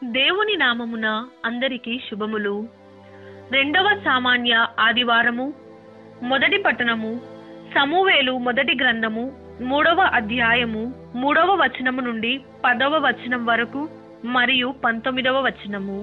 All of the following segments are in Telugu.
దేవుని నామమున అందరికీ శుభములు రెండవ సామాన్య ఆదివారము మొదటి పట్టణము సమూవేలు మొదటి గ్రంథము మూడవ అధ్యాయము మూడవ వచనము నుండి పదవ వచనం వరకు మరియు పంతొమ్మిదవ వచనము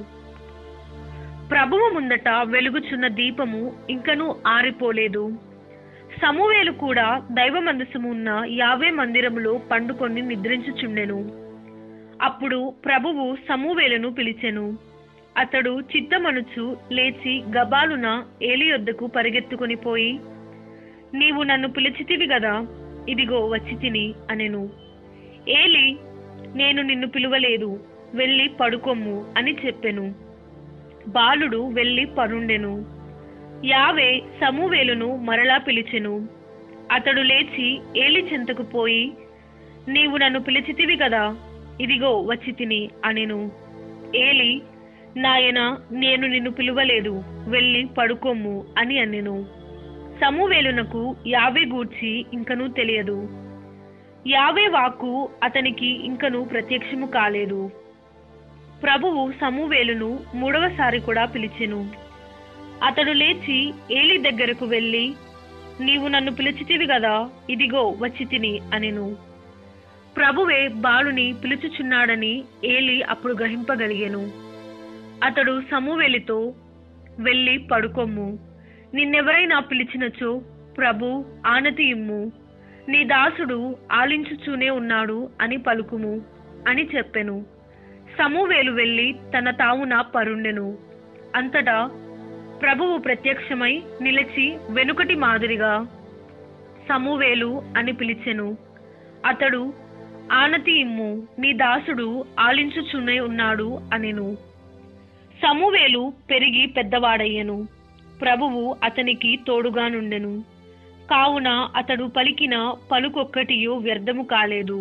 ప్రభువు ముందట వెలుగుచున్న దీపము ఇంకనూ ఆరిపోలేదు సమూవేలు కూడా దైవ మందసము ఉన్న యావే మందిరములో పండుకొని నిద్రించుచుండెను అప్పుడు ప్రభువు సమూవేలును పిలిచెను అతడు చిత్తమనుచు లేచి గబాలున ఏలి యొద్దకు పరిగెత్తుకొని పోయి నీవు నన్ను పిలిచితివి గదా ఇదిగో వచ్చి తిని అనెను ఏలి నేను నిన్ను పిలువలేదు వెళ్ళి పడుకొమ్ము అని చెప్పెను బాలుడు వెళ్ళి పరుండెను యావే సమూవేలును మరలా పిలిచెను అతడు లేచి ఏలి చెంతకు పోయి నీవు నన్ను పిలిచితివి కదా ఇదిగో వచ్చి తిని అనెను ఏలి నాయన నేను నిన్ను పిలువలేదు వెళ్ళి పడుకోమ్ము అని అనెను సమూవేలునకు యావే గూర్చి ఇంకనూ తెలియదు యావే వాక్కు అతనికి ఇంకనూ ప్రత్యక్షము కాలేదు ప్రభువు సమూవేలును మూడవసారి కూడా పిలిచెను అతడు లేచి ఏలి దగ్గరకు వెళ్ళి నీవు నన్ను పిలిచితివి కదా ఇదిగో వచ్చి తిని అనెను ప్రభువే బాలుని పిలుచుచున్నాడని ఏలి అప్పుడు గ్రహింపగలిగెను అతడు సమూవేలితో వెళ్ళి పడుకొమ్ము నిన్నెవరైనా పిలిచినచో ప్రభు ఆనతి ఇమ్ము నీ దాసుడు ఆలించుచూనే ఉన్నాడు అని పలుకుము అని చెప్పెను సమూవేలు వెళ్ళి తన తావున పరుండెను అంతటా ప్రభువు ప్రత్యక్షమై నిలిచి వెనుకటి మాదిరిగా సమూవేలు అని పిలిచెను అతడు ఆనతి ఇమ్ము నీ దాసుడు ఆలించుచునే ఉన్నాడు అనెను సమూవేలు పెరిగి పెద్దవాడయ్యెను ప్రభువు అతనికి తోడుగా నుండెను కావున అతడు పలికిన పలుకొక్కటియు వ్యర్థము కాలేదు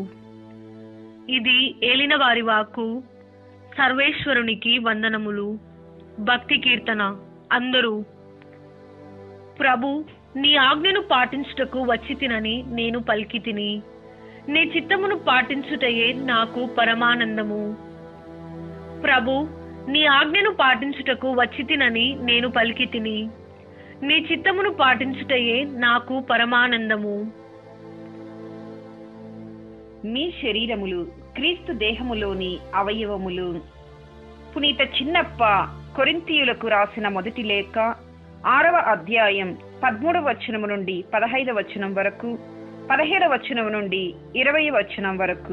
ఇది ఏలిన వారి వాక్కు సర్వేశ్వరునికి వందనములు భక్తి కీర్తన అందరూ ప్రభు నీ ఆజ్ఞను పాటించుటకు వచ్చి తినని నేను పలికి తిని నీ చిత్తమును పాటించుటయే నాకు పరమానందము ప్రభు నీ ఆజ్ఞను పాటించుటకు వచ్చి తినని నేను పలికి తిని నీ చిత్తమును పాటించుటయే నాకు పరమానందము మీ శరీరములు క్రీస్తు దేహములోని అవయవములు పునీత చిన్నప్ప కొరింతీయులకు రాసిన మొదటి లేఖ ఆరవ అధ్యాయం పదమూడవ వచనము నుండి పదహైదవ వచనం వరకు పదహేడవ వచనం నుండి ఇరవై వచనం వరకు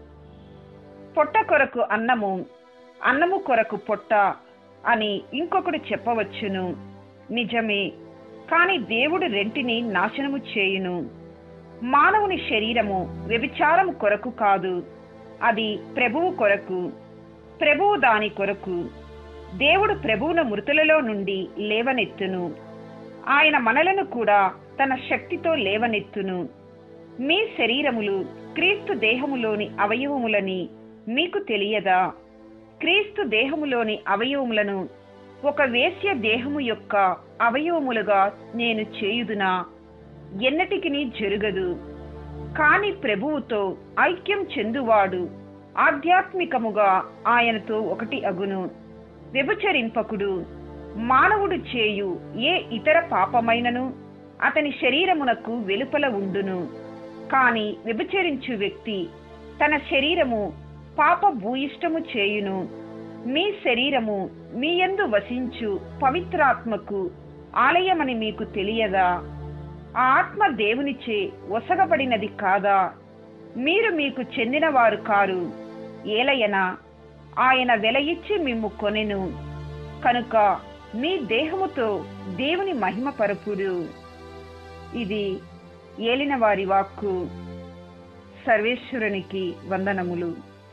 పొట్ట కొరకు అన్నము అన్నము కొరకు పొట్ట అని ఇంకొకడు చెప్పవచ్చును నిజమే కాని దేవుడు రెంటిని నాశనము చేయును మానవుని శరీరము వ్యభిచారము కొరకు కాదు అది ప్రభువు కొరకు ప్రభువు దాని కొరకు దేవుడు ప్రభువును మృతులలో నుండి లేవనెత్తును ఆయన మనలను కూడా తన శక్తితో లేవనెత్తును మీ శరీరములు క్రీస్తు దేహములోని అవయవములని మీకు తెలియదా క్రీస్తు దేహములోని అవయవములను ఒక వేశ్య దేహము యొక్క అవయవములుగా నేను చేయుదునా ఎన్నటికిని జరుగదు కాని ప్రభువుతో ఐక్యం చెందువాడు ఆధ్యాత్మికముగా ఆయనతో ఒకటి అగును వ్యభిచరింపకుడు మానవుడు చేయు ఏ ఇతర పాపమైనను అతని శరీరమునకు వెలుపల ఉండును కాని వ్యభిచరించు వ్యక్తి తన శరీరము పాప భూయిష్టము చేయును మీ శరీరము మీ యందు వసించు పవిత్రాత్మకు ఆలయమని మీకు తెలియదా ఆ ఆత్మ దేవునిచే ఒసగబడినది కాదా మీరు మీకు చెందినవారు కారు ఏలయన ఆయన వెల ఇచ్చి మిమ్ము కొనెను కనుక మీ దేహముతో దేవుని మహిమ పరపుడు ఇది ఏలిన వారి వాక్కు సర్వేశ్వరునికి వందనములు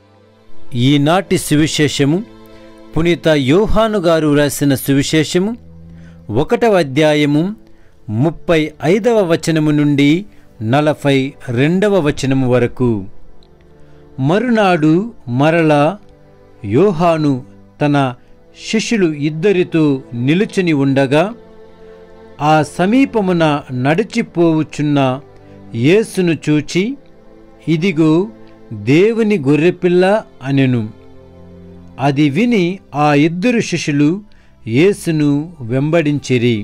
ఈనాటి సువిశేషము పునీత యోహాను గారు రాసిన సువిశేషము ఒకటవ అధ్యాయము ముప్పై ఐదవ వచనము నుండి నలభై రెండవ వచనము వరకు మరునాడు మరలా యోహాను తన శిష్యులు ఇద్దరితో నిలుచుని ఉండగా ఆ సమీపమున నడిచిపోవుచున్న యేసును చూచి ఇదిగో దేవుని గొర్రెపిల్ల అనెను అది విని ఆ ఇద్దరు శిష్యులు యేసును వెంబడించిరి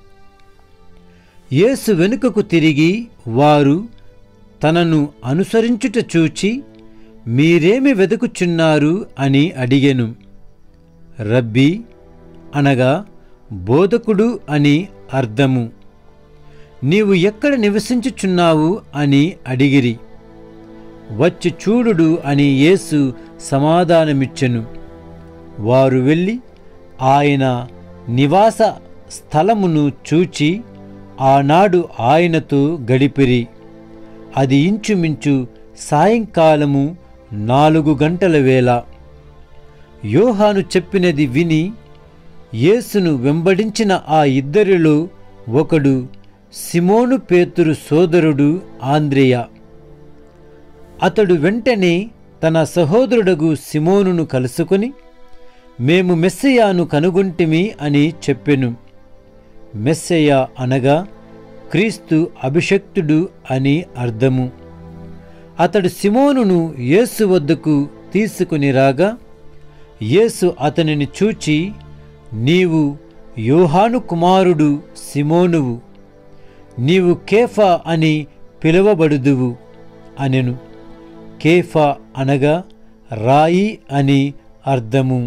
యేసు వెనుకకు తిరిగి వారు తనను అనుసరించుట చూచి మీరేమి వెతుకుచున్నారు అని అడిగెను రబ్బీ అనగా బోధకుడు అని అర్థము నీవు ఎక్కడ నివసించుచున్నావు అని అడిగిరి వచ్చి చూడుడు అని యేసు సమాధానమిచ్చెను వారు వెళ్ళి ఆయన నివాస స్థలమును చూచి ఆనాడు ఆయనతో గడిపిరి అది ఇంచుమించు సాయంకాలము నాలుగు గంటల వేళ యోహాను చెప్పినది విని యేసును వెంబడించిన ఆ ఇద్దరిలో ఒకడు సిమోను పేతురు సోదరుడు ఆంద్రేయ అతడు వెంటనే తన సహోదరుడగు సిమోనును కలుసుకొని మేము మెస్సయాను కనుగొంటిమి అని చెప్పెను మెస్సయ అనగా క్రీస్తు అభిషక్తుడు అని అర్థము అతడు సిమోనును యేసు వద్దకు తీసుకుని రాగా యేసు అతనిని చూచి నీవు యోహాను కుమారుడు సిమోనువు నీవు కేఫా అని పిలువబడుదువు అనెను కేఫా అనగా రాయి అని అర్థము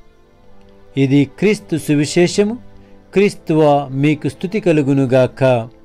ఇది క్రీస్తు సువిశేషము క్రీస్తువ మీకు స్థుతి కలుగునుగాక